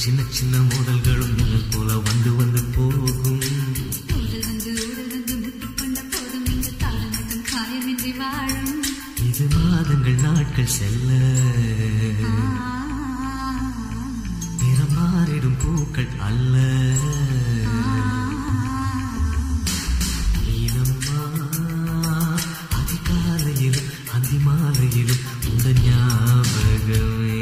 சின்ன சின்ன மோதல்களும் மின்னல் போல வந்து வந்து போகும் ஊடல் வந்து ஊடல் வந்து முட்டிக்கொண்ட போதும் இங்கு தாளமும் காயமின்றி வாழும் இது மாதங்கள் நாட்கள் செல்ல நிறம் மாறிடும் பூக்கள் அல்ல நீலம்மா அதிகாலையிலும் அந்தி மாலையிலும் உந்த ஞாபகமே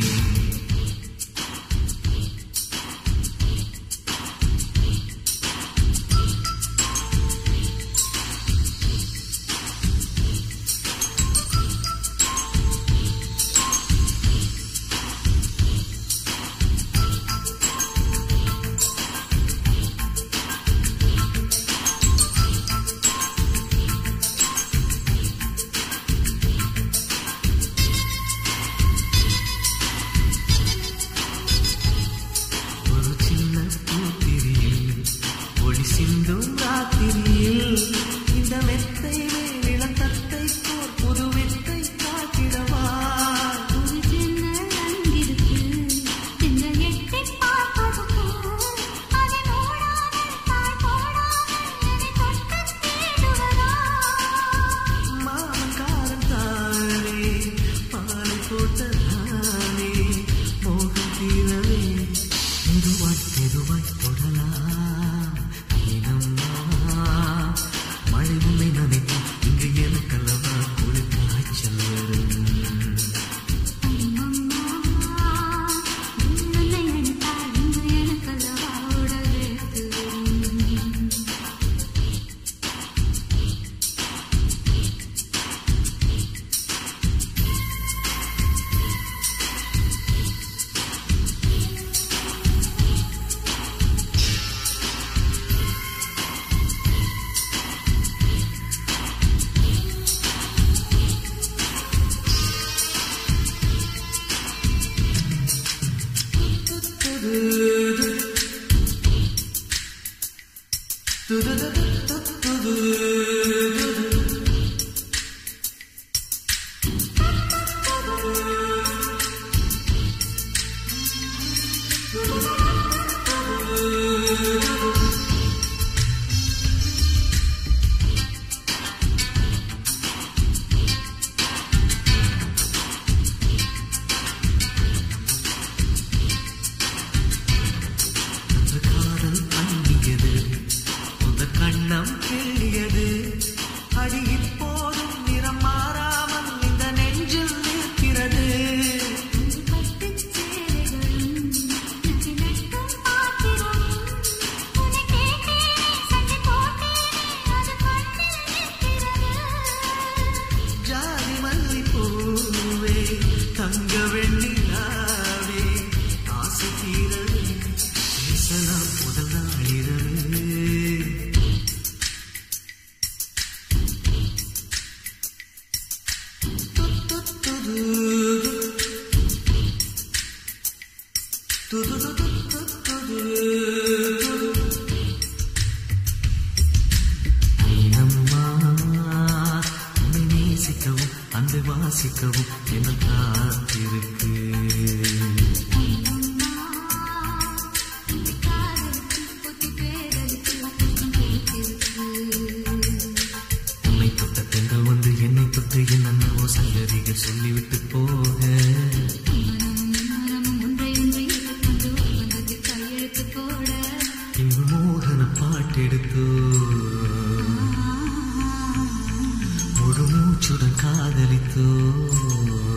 ஒரு சின்ன பூத்திரியில் ஒளி சிந்தும் ராத்திரியில் இந்த மெத்தை இளம் தத்தை போர் புது வித்தை காட்டிடவா ஒரு ஜன்னல் அங்கிருக்கு திங்கள் எட்டிப் பார்ப்பது போல் அதை மூடாமல் தாழ் போடாமல் என்னை தொட்டுத் தேடுவதா மாமன்காரன் தானே பாலை போட்ட தானே மோகம் தீரவே மெதுவாய் மெதுவாய் தொடலாம் நீனம்மா மழை உன்னை நினைக்கும் இங்கு எனக்கல்லவா குளிர் காய்ச்சல் வரும் அம்மம்மா உன்னை அழைத்தால் இன்று எனக்கல்லவா உடல் வேர்த்து வரும் அந்த காதல் அங்கியது உந்த கண்ணம் கிள்ளியது அடி இப்போதும் நிறம் மாறாமல் இந்த நெஞ்சில் நிற்கிறது பட்டுச் சேலைகளும் நகை நட்டும் பாத்திரமும் உன்னை கேட்டேனே சண்டை போட்டேனே அது கண்ணில் நிற்கிறது ஜாதி மல்லி பூவே தங்க வெண்ணிலாவே ஆசை தீரவே பேசலாம் முதல் நாளிரவே நீனம்மா, உன்னை நேசிக்கவும் அன்பை வாசிக்கவும் என்ன காத்திருக்கு காதலுக்கு புத்தி பேரலுக்கு புத்தம் பிடித்திருக்கு உன்னை தொட்ட பெண்கள் வந்து என்னை தொட்டு என்னென்னவோ சங்கதிகள் சொல்லிவிட்டு போக மனமும் மனமும் ஒன்றையொன்று ஏற்றுக்கொண்டு ஒப்பந்தத்தில் கையெழுத்து போட இங்கு மோகன பாட்டெடுத்தோ முழு மூச்சுடன் காதலித்தோ